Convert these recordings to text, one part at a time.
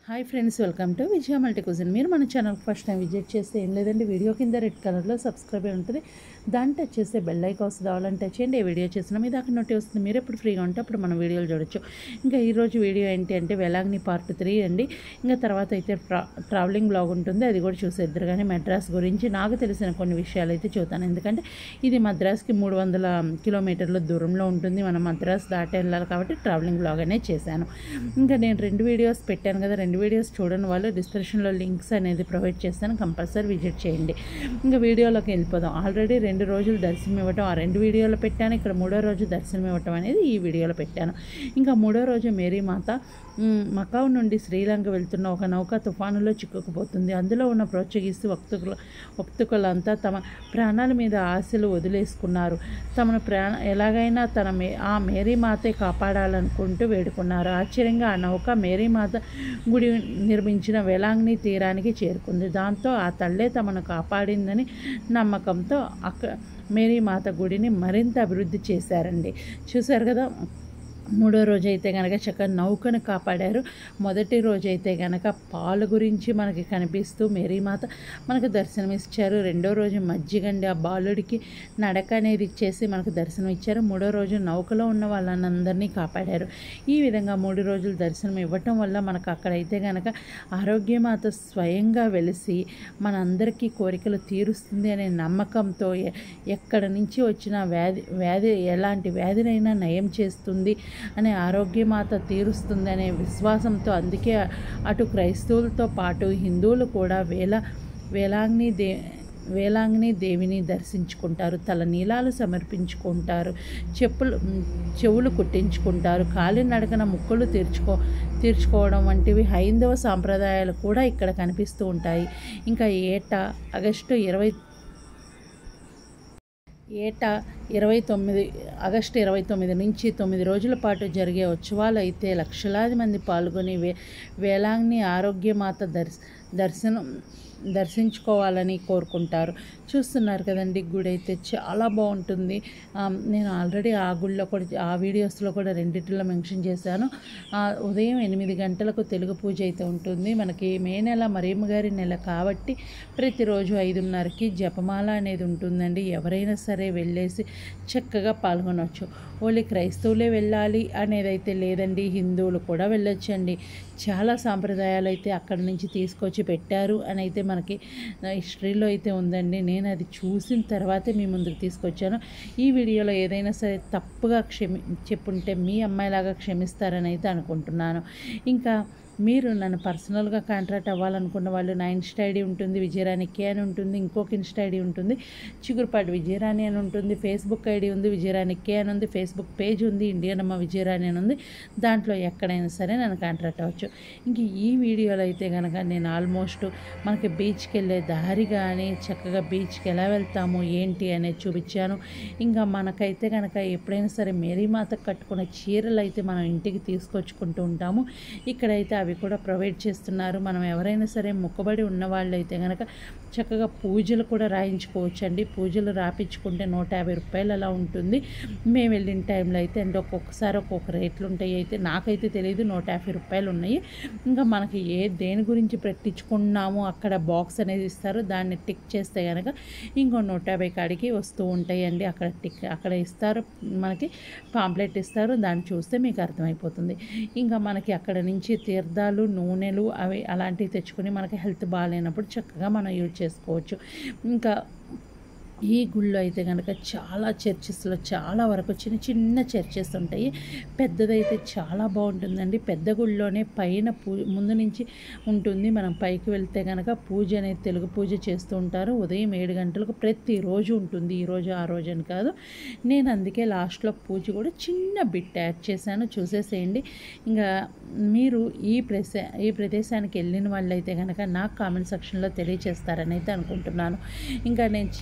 hi friends welcome to Vijaya multi cuisine మీరు మన channel first time visit చేస్తే ఏం లేదండి వీడియో కింద రెడ్ కలర్లో సబ్స్క్రైబ్ అయి ఉంటుంది దాన్ని టచ్ చేస్తే బెల్ ఐకాన్ వస్తుంది అవ్వాలని టచ్ చేయండి ఏ వీడియో చేసినా మీ దాకా నోటి వస్తుంది మీరు ఎప్పుడు ఫ్రీగా ఉంటే అప్పుడు మన వీడియోలు చూడొచ్చు ఇంకా ఈరోజు వీడియో ఏంటి అంటే వెలాగ్ని పార్ట్ త్రీ అండి ఇంకా తర్వాత అయితే ట్రా ట్రావెలింగ్ బ్లాగ్ ఉంటుంది అది కూడా చూసేద్దరు కానీ మెడ్రాస్ గురించి నాకు తెలిసిన కొన్ని విషయాలు అయితే చూస్తాను ఎందుకంటే ఇది మద్రాస్కి మూడు వందల కిలోమీటర్ల దూరంలో ఉంటుంది మనం మద్రాస్ దాటి వెళ్ళాలి కాబట్టి ట్రావెలింగ్ బ్లాగ్ అనేది చేశాను ఇంకా నేను రెండు వీడియోస్ పెట్టాను కదా రెండు వీడియోస్ చూడని వాళ్ళు డిస్క్రిప్షన్లో లింక్స్ అనేది ప్రొవైడ్ చేస్తాను కంపల్సరీ విజిట్ చేయండి ఇంకా వీడియోలోకి వెళ్ళిపోదాం ఆల్రెడీ రెండు రోజులు దర్శనం ఇవ్వటం ఆ రెండు వీడియోలో పెట్టాను ఇక్కడ మూడో రోజు దర్శనం ఇవ్వటం అనేది ఈ వీడియోలో పెట్టాను ఇంకా మూడో రోజు మేరీ మాత మ్, మకావు నుండి శ్రీలంక వెళ్తున్న ఒక నౌక తుఫానులో చిక్కుకుపోతుంది అందులో ఉన్న ప్రోత్సహిస్తూ వక్తుకుల వక్తుకులంతా తమ ప్రాణాల మీద ఆశలు వదిలేసుకున్నారు తమను ప్రాణ ఎలాగైనా తన మే ఆ మేరీ మాతే కాపాడాలనుకుంటూ వేడుకున్నారు ఆశ్చర్యంగా ఆ నౌక మేరీ మాత గుడి నిర్మించిన వేలాంగ్ని తీరానికి చేరుకుంది దాంతో ఆ తల్లే తమను కాపాడిందని నమ్మకంతో అక్క మేరీ మాత గుడిని మరింత అభివృద్ధి చేశారండి చూశారు కదా మూడో రోజు అయితే కనుక చక్కగా నౌకను కాపాడారు మొదటి రోజు అయితే కనుక పాలు గురించి మనకి కనిపిస్తూ మేరీమాత మనకు దర్శనం ఇచ్చారు రెండో రోజు మజ్జిగండి ఆ బాలుడికి నడక అనేది ఇచ్చేసి మనకు దర్శనం ఇచ్చారు మూడో రోజు నౌకలో ఉన్న వాళ్ళందరినీ కాపాడారు ఈ విధంగా మూడు రోజులు దర్శనం ఇవ్వటం వల్ల మనకు అక్కడైతే కనుక ఆరోగ్యమాత స్వయంగా వెలిసి మనందరికీ కోరికలు తీరుస్తుంది అనే నమ్మకంతో ఎ- ఎక్కడ నుంచి వచ్చిన వ్యాధి వ్యాధి ఎలాంటి వ్యాధినైనా నయం చేస్తుంది అనే ఆరోగ్యమాత తీరుస్తుంది అనే విశ్వాసంతో అందుకే అటు క్రైస్తవులతో పాటు హిందువులు కూడా వేల వేలాంగ్ని దే వేలాంగ్ని దేవిని దర్శించుకుంటారు తల నీలాలు సమర్పించుకుంటారు చెప్పులు చెవులు కుట్టించుకుంటారు కాలినడకన ముక్కులు తీర్చుకో తీర్చుకోవడం వంటివి హైందవ సాంప్రదాయాలు కూడా ఇక్కడ కనిపిస్తూ ఉంటాయి ఇంకా ఏటా ఆగస్టు ఇరవై ఏటా ఇరవై తొమ్మిది ఆగస్టు ఇరవై తొమ్మిది నుంచి తొమ్మిది రోజుల పాటు జరిగే ఉత్సవాలు అయితే లక్షలాది మంది పాల్గొని వే వేలాంగ్ని ఆరోగ్యమాత దర్శ దర్శనం దర్శించుకోవాలని కోరుకుంటారు చూస్తున్నారు కదండి గుడి అయితే చాలా బాగుంటుంది ఆ, నేను ఆల్రెడీ ఆ గుడిలో కూడా ఆ వీడియోస్లో కూడా రెండిట్లో మెన్షన్ చేశాను ఆ, ఉదయం ఎనిమిది గంటలకు తెలుగు పూజ అయితే ఉంటుంది మనకి మే నెల మరియమ్మ గారి నెల కాబట్టి ప్రతిరోజు ఐదున్నరకి జపమాల అనేది ఉంటుందండి ఎవరైనా సరే వెళ్ళేసి చక్కగా పాల్గొనవచ్చు ఓన్లీ క్రైస్తవులే వెళ్ళాలి అనేది అయితే లేదండి హిందువులు కూడా వెళ్ళొచ్చండి చాలా సాంప్రదాయాలు అయితే అక్కడి నుంచి తీసుకొచ్చి పెట్టారు అని అయితే మనకి హిస్టరీలో అయితే ఉందండి నేను అది చూసిన తర్వాతే మీ ముందుకు తీసుకొచ్చాను ఈ వీడియోలో ఏదైనా సరే తప్పుగా క్షమి చెప్పుంటే మీ అమ్మాయిలాగా క్షమిస్తారని అయితే అనుకుంటున్నాను ఇంకా మీరు నన్ను పర్సనల్గా కాంట్రాక్ట్ అవ్వాలనుకున్న వాళ్ళు నా ఇన్స్టా ఐడి ఉంటుంది విజయరాణి కే అని ఉంటుంది ఇంకొక ఇన్స్టా ఐడి ఉంటుంది చిగురుపాటి విజయరాణి అని ఉంటుంది ఫేస్బుక్ ఐడి ఉంది విజయరాణి కే అని ఉంది ఫేస్బుక్ పేజ్ ఉంది ఇండియన్ అమ్మ విజయరాణి అని ఉంది దాంట్లో ఎక్కడైనా సరే నన్ను కాంట్రాక్ట్ అవ్వచ్చు ఇంక ఈ వీడియోలో అయితే కనుక నేను ఆల్మోస్ట్ మనకి బీచ్కి వెళ్ళే దారి కానీ చక్కగా బీచ్కి ఎలా వెళ్తాము ఏంటి అనేది చూపించాను ఇంకా మనకైతే కనుక ఎప్పుడైనా సరే మేరీమాత కట్టుకున్న చీరలు అయితే మనం ఇంటికి తీసుకొచ్చుకుంటూ ఉంటాము ఇక్కడైతే అవి కూడా ప్రొవైడ్ చేస్తున్నారు మనం ఎవరైనా సరే మొక్కబడి ఉన్న వాళ్ళు అయితే కనుక చక్కగా పూజలు కూడా రాయించుకోవచ్చు అండి పూజలు రాపించుకుంటే నూట యాభై రూపాయలు అలా ఉంటుంది మేము వెళ్ళిన టైంలో అయితే అంటే ఒక్కొక్కసారి ఒక్కొక్క రేట్లు ఉంటాయి అయితే నాకైతే తెలియదు నూట యాభై రూపాయలు ఉన్నాయి ఇంకా మనకి ఏ దేని గురించి పెట్టించుకున్నామో అక్కడ బాక్స్ అనేది ఇస్తారు దాన్ని టిక్ చేస్తే కనుక ఇంకో నూట యాభై కాడికి వస్తూ ఉంటాయండి అక్కడ టిక్ అక్కడ ఇస్తారు మనకి పాంప్లెట్ ఇస్తారు దాన్ని చూస్తే మీకు అర్థమైపోతుంది ఇంకా మనకి అక్కడ నుంచి తీర్థాలు నూనెలు అవి అలాంటివి తెచ్చుకొని మనకి హెల్త్ బాగాలేనప్పుడు చక్కగా మనం యూజ్ చేసుకోవచ్చు ఇంకా ఈ గుళ్ళో అయితే కనుక చాలా చర్చెస్లో చాలా వరకు చిన్న చిన్న చర్చెస్ ఉంటాయి పెద్దదైతే చాలా బాగుంటుందండి పెద్ద గుళ్ళోనే పైన పూ ముందు నుంచి ఉంటుంది మనం పైకి వెళ్తే కనుక పూజ అనేది తెలుగు పూజ చేస్తూ ఉంటారు ఉదయం ఏడు గంటలకు ప్రతిరోజు ఉంటుంది ఈ రోజు ఆ రోజు అని కాదు నేను అందుకే లాస్ట్లో పూజ కూడా చిన్న బిట్ యాడ్ చేశాను చూసేసేయండి ఇంకా మీరు ఈ ప్రదేశ ఈ ప్రదేశానికి వెళ్ళిన వాళ్ళైతే కనుక నాకు కామెంట్ సెక్షన్లో తెలియచేస్తారని అయితే అనుకుంటున్నాను ఇంకా నేను చీరల విషయం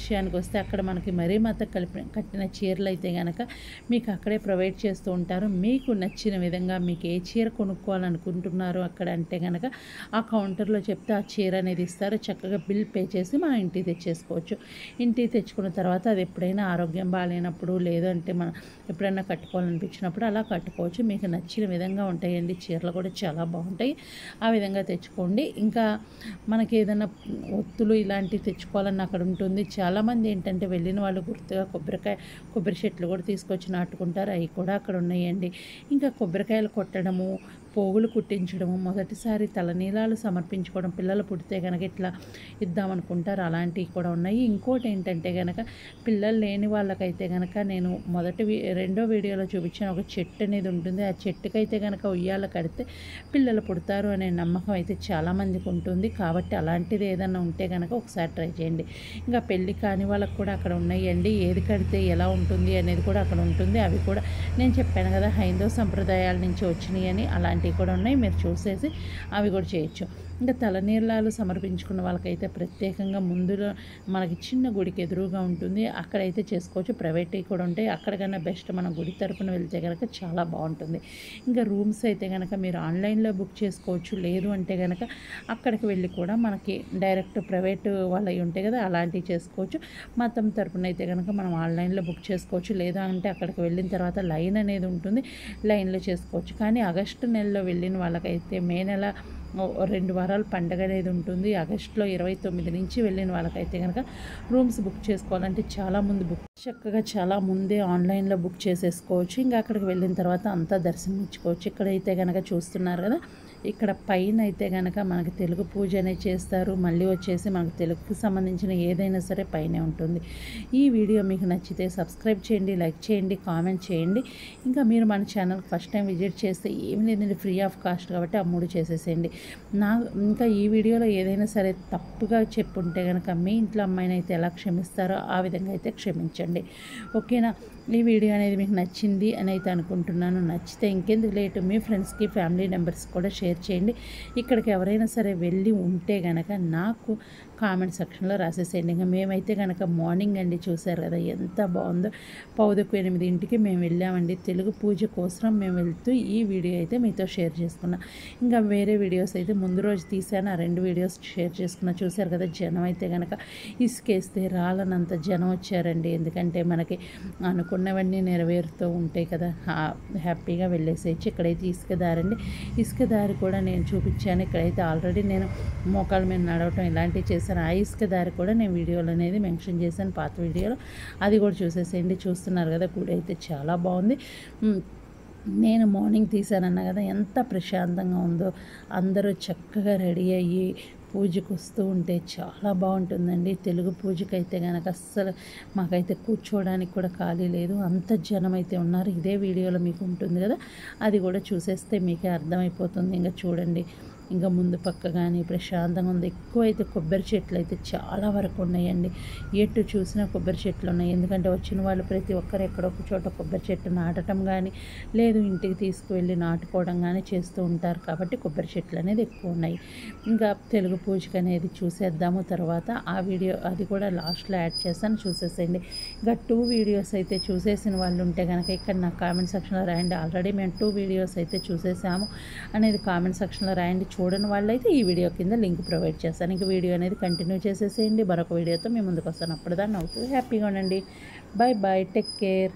విషయానికి వస్తే అక్కడ మనకి మరీ మాత కలిపి కట్టిన చీరలు అయితే కనుక మీకు అక్కడే ప్రొవైడ్ చేస్తూ ఉంటారు మీకు నచ్చిన విధంగా మీకు ఏ చీర కొనుక్కోవాలనుకుంటున్నారు అక్కడ అంటే కనుక ఆ కౌంటర్లో చెప్తే ఆ చీర అనేది ఇస్తారు చక్కగా బిల్ పే చేసి మనం ఇంటికి తెచ్చేసుకోవచ్చు ఇంటికి తెచ్చుకున్న తర్వాత అది ఎప్పుడైనా ఆరోగ్యం బాగాలేనప్పుడు లేదంటే మనం ఎప్పుడైనా కట్టుకోవాలనిపించినప్పుడు అలా కట్టుకోవచ్చు మీకు నచ్చిన విధంగా ఉంటాయండి చీరలు కూడా చాలా బాగుంటాయి ఆ విధంగా తెచ్చుకోండి ఇంకా మనకి ఏదైనా ఒత్తులు ఇలాంటివి తెచ్చుకోవాలని అక్కడ ఉంటుంది చాలామంది ఏంటంటే వెళ్ళిన వాళ్ళు గుర్తుగా కొబ్బరికాయ కొబ్బరి చెట్లు కూడా తీసుకొచ్చి నాటుకుంటారు అవి కూడా అక్కడ ఉన్నాయండి ఇంకా కొబ్బరికాయలు కొట్టడము పోగులు కుట్టించడము మొదటిసారి తలనీలాలు సమర్పించుకోవడం పిల్లలు పుడితే కనుక ఇట్లా ఇద్దామనుకుంటారు అలాంటివి కూడా ఉన్నాయి ఇంకోటి ఏంటంటే కనుక పిల్లలు లేని వాళ్ళకైతే కనుక నేను మొదటి వి- రెండో వీడియోలో చూపించిన ఒక చెట్టు అనేది ఉంటుంది ఆ చెట్టుకైతే కనుక ఉయ్యాల కడితే పిల్లలు పుడతారు అనే నమ్మకం అయితే చాలామందికి ఉంటుంది కాబట్టి అలాంటిది ఏదైనా ఉంటే కనుక ఒకసారి ట్రై చేయండి ఇంకా పెళ్ళి కాని వాళ్ళకి కూడా అక్కడ ఉన్నాయండి ఏది కడితే ఎలా ఉంటుంది అనేది కూడా అక్కడ ఉంటుంది అవి కూడా నేను చెప్పాను కదా హైందవ సంప్రదాయాల నుంచి వచ్చినాయి అని అలాంటివి కూడా ఉన్నాయి మీరు చూసేసి అవి కూడా చేయొచ్చు ఇంకా తలనీలాలు సమర్పించుకున్న వాళ్ళకైతే ప్రత్యేకంగా ముందులో మనకి చిన్న గుడికి ఎదురుగా ఉంటుంది అక్కడైతే చేసుకోవచ్చు ప్రైవేట్ కూడా ఉంటాయి అక్కడికన్నా బెస్ట్ మన గుడి తరపున వెళ్తే కనుక చాలా బాగుంటుంది ఇంకా రూమ్స్ అయితే కనుక మీరు ఆన్లైన్లో బుక్ చేసుకోవచ్చు లేదు అంటే కనుక అక్కడికి వెళ్ళి కూడా మనకి డైరెక్ట్ ప్రైవేట్ వాళ్ళవి ఉంటాయి కదా అలాంటివి చేసుకోవచ్చు మతం తరపున అయితే కనుక మనం ఆన్లైన్లో బుక్ చేసుకోవచ్చు లేదా అంటే అక్కడికి వెళ్ళిన తర్వాత లైన్ అనేది ఉంటుంది లైన్లో చేసుకోవచ్చు కానీ ఆగస్టు నెలలో వెళ్ళిన వాళ్ళకైతే మే నెల ఓ రెండు వారాలు పండగ అనేది ఉంటుంది ఆగస్టులో ఇరవై తొమ్మిది నుంచి వెళ్ళిన వాళ్ళకైతే కనుక రూమ్స్ బుక్ చేసుకోవాలంటే చాలా ముందు బుక్ చక్కగా చాలా ముందే ఆన్లైన్లో బుక్ చేసేసుకోవచ్చు ఇంకా అక్కడికి వెళ్ళిన తర్వాత అంతా దర్శనం ఇచ్చుకోవచ్చు ఇక్కడైతే కనుక చూస్తున్నారు కదా ఇక్కడ పైన అయితే కనుక మనకి తెలుగు పూజ అనేది చేస్తారు మళ్ళీ వచ్చేసి మనకు తెలుగుకి సంబంధించిన ఏదైనా సరే పైనే ఉంటుంది ఈ వీడియో మీకు నచ్చితే సబ్స్క్రైబ్ చేయండి లైక్ చేయండి కామెంట్ చేయండి ఇంకా మీరు మన ఛానల్ ఫస్ట్ టైం విజిట్ చేస్తే ఏమి లేదండి ఫ్రీ ఆఫ్ కాస్ట్ కాబట్టి ఆ మూడు చేసేసేయండి నా ఇంకా ఈ వీడియోలో ఏదైనా సరే తప్పుగా చెప్పుంటే కనుక మీ ఇంట్లో అమ్మాయిని అయితే ఎలా క్షమిస్తారో ఆ విధంగా అయితే క్షమించండి ఓకేనా ఈ వీడియో అనేది మీకు నచ్చింది అని అయితే అనుకుంటున్నాను నచ్చితే ఇంకెందుకు లేటు మీ ఫ్రెండ్స్కి ఫ్యామిలీ మెంబర్స్ కూడా షేర్ చేయండి ఇక్కడికి ఎవరైనా సరే వెళ్ళి ఉంటే కనుక నాకు కామెంట్ సెక్షన్లో రాసేసేయండి ఇంకా మేమైతే కనుక మార్నింగ్ అండి చూసారు కదా ఎంత బాగుందో పౌదకు ఎనిమిదింటికి మేము వెళ్ళామండి తెలుగు పూజ కోసం మేము వెళ్తూ ఈ వీడియో అయితే మీతో షేర్ చేసుకున్నా ఇంకా వేరే వీడియోస్ అయితే ముందు రోజు తీసాను ఆ రెండు వీడియోస్ షేర్ చేసుకున్నా చూసారు కదా జనం అయితే కనుక ఇసుకేస్తే రాలనంత జనం వచ్చారండి ఎందుకంటే మనకి అనుకున్నవన్నీ నెరవేరుతూ ఉంటాయి కదా హా- హ్యాపీగా వెళ్ళేసేయచ్చు ఇక్కడైతే ఇసుక దారి అండి ఇసుక దారి కూడా నేను చూపించాను ఇక్కడైతే ఆల్రెడీ నేను మోకాళ్ళ మీద నడవటం ఇలాంటివి చేశాను ఆ ఇసుక దారి కూడా నేను వీడియోలో అనేది మెన్షన్ చేశాను పాత వీడియోలో అది కూడా చూసేసేయండి చూస్తున్నారు కదా గుడి అయితే చాలా బాగుంది ఉమ్, నేను మార్నింగ్ తీశానన్న కదా ఎంత ప్రశాంతంగా ఉందో అందరూ చక్కగా రెడీ అయ్యి పూజకు వస్తూ ఉంటే చాలా బాగుంటుందండి తెలుగు పూజకైతే కనుక అస్సలు మాకైతే కూర్చోవడానికి కూడా ఖాళీ లేదు అంత జనం అయితే ఉన్నారు ఇదే వీడియోలో మీకు ఉంటుంది కదా అది కూడా చూసేస్తే మీకే అర్థమైపోతుంది ఇంకా చూడండి ఇంకా ముందు పక్క కానీ ప్రశాంతంగా ఉంది ఎక్కువ అయితే కొబ్బరి చెట్లు అయితే చాలా వరకు ఉన్నాయండి ఎటు చూసినా కొబ్బరి చెట్లు ఉన్నాయి ఎందుకంటే వచ్చిన వాళ్ళు ప్రతి ఒక్కరు ఎక్కడో ఒక చోట కొబ్బరి చెట్టు నాటడం కానీ లేదు ఇంటికి తీసుకువెళ్ళి నాటుకోవడం కానీ చేస్తూ ఉంటారు కాబట్టి కొబ్బరి చెట్లు అనేది ఎక్కువ ఉన్నాయి ఇంకా తెలుగు పూజకి అనేది చూసేద్దాము తర్వాత ఆ వీడియో అది కూడా లాస్ట్లో యాడ్ చేస్తాను చూసేసేయండి ఇంకా టూ వీడియోస్ అయితే చూసేసిన వాళ్ళు ఉంటే కనుక ఇక్కడ నా కామెంట్ సెక్షన్లో రాయండి ఆల్రెడీ మేము టూ వీడియోస్ అయితే చూసేసాము అనేది కామెంట్ సెక్షన్లో రాయండి చూడని వాళ్ళైతే ఈ వీడియో కింద లింక్ ప్రొవైడ్ చేస్తాను ఇంక వీడియో అనేది కంటిన్యూ చేసేసేయండి మరొక వీడియోతో మేము ముందుకు వస్తాను అప్పుడు దాన్ని అవుతుంది హ్యాపీగా ఉండండి bye bye take care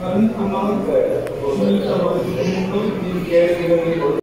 Kan amount, uh, for the, uh, for the,